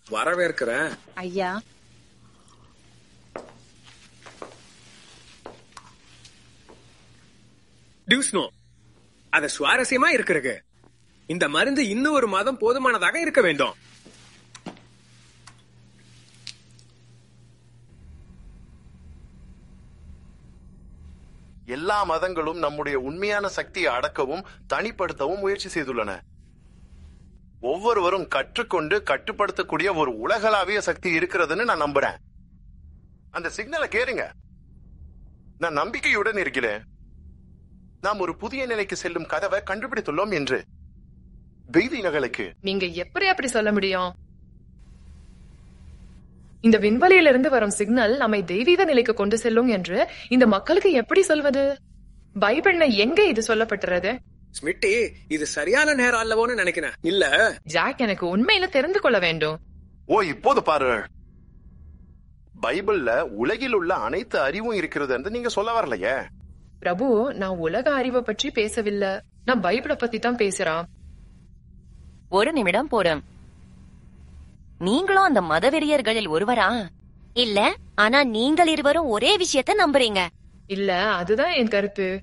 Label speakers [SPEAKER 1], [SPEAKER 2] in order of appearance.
[SPEAKER 1] வரவேற்கிறேன்
[SPEAKER 2] ஐயா
[SPEAKER 1] டியூஸ்னோ அது சுவாரஸ்யமா இருக்கிறது இந்த மருந்து இன்னும் ஒரு மாதம் போதுமானதாக இருக்க வேண்டும்
[SPEAKER 3] எல்லா மதங்களும் நம்முடைய உண்மையான சக்தியை அடக்கவும் தனிப்படுத்தவும் முயற்சி செய்துள்ளன ஒவ்வொருவரும் கற்றுக்கொண்டு கட்டுப்படுத்தக்கூடிய ஒரு உலகளாவிய சக்தி இருக்கிறதுன்னு நான் நம்புறேன் அந்த சிக்னலை கேளுங்க நான் நம்பிக்கையுடன் இருக்கிறேன் நாம் ஒரு புதிய நிலைக்கு செல்லும் கதவை கண்டுபிடித்துள்ளோம் என்று பெய்தினங்களுக்கு
[SPEAKER 4] நீங்க எப்படி அப்படி சொல்ல முடியும் இந்த விண்வெளியிலிருந்து வரும் சிக்னல் நம்மை தெய்வீக நிலைக்கு கொண்டு செல்லும் என்று இந்த மக்களுக்கு எப்படி சொல்வது பைபிள்ல எங்க இது சொல்லப்பட்டுறது
[SPEAKER 1] ஸ்மிட்டி இது சரியான நேரம் அல்லவோன்னு நினைக்கிறேன் இல்ல
[SPEAKER 4] ஜாக் எனக்கு உண்மையில தெரிந்து கொள்ள வேண்டும்
[SPEAKER 3] ஓ இப்போது பாரு பைபிள்ல உலகில் உள்ள அனைத்து அறிவும் இருக்கிறது என்று நீங்க சொல்ல வரலையே
[SPEAKER 4] பிரபு நான் உலக அறிவை பற்றி பேசவில்லை நான் பைபிளை பத்தி தான் பேசுறான்
[SPEAKER 5] ஒரு நிமிடம் போடும் நீங்களும் அந்த மதவெறியர்களில் ஒருவரா
[SPEAKER 6] இல்ல ஆனா நீங்கள் இருவரும் ஒரே விஷயத்த நம்புறீங்க
[SPEAKER 4] இல்ல அதுதான் என் கருத்து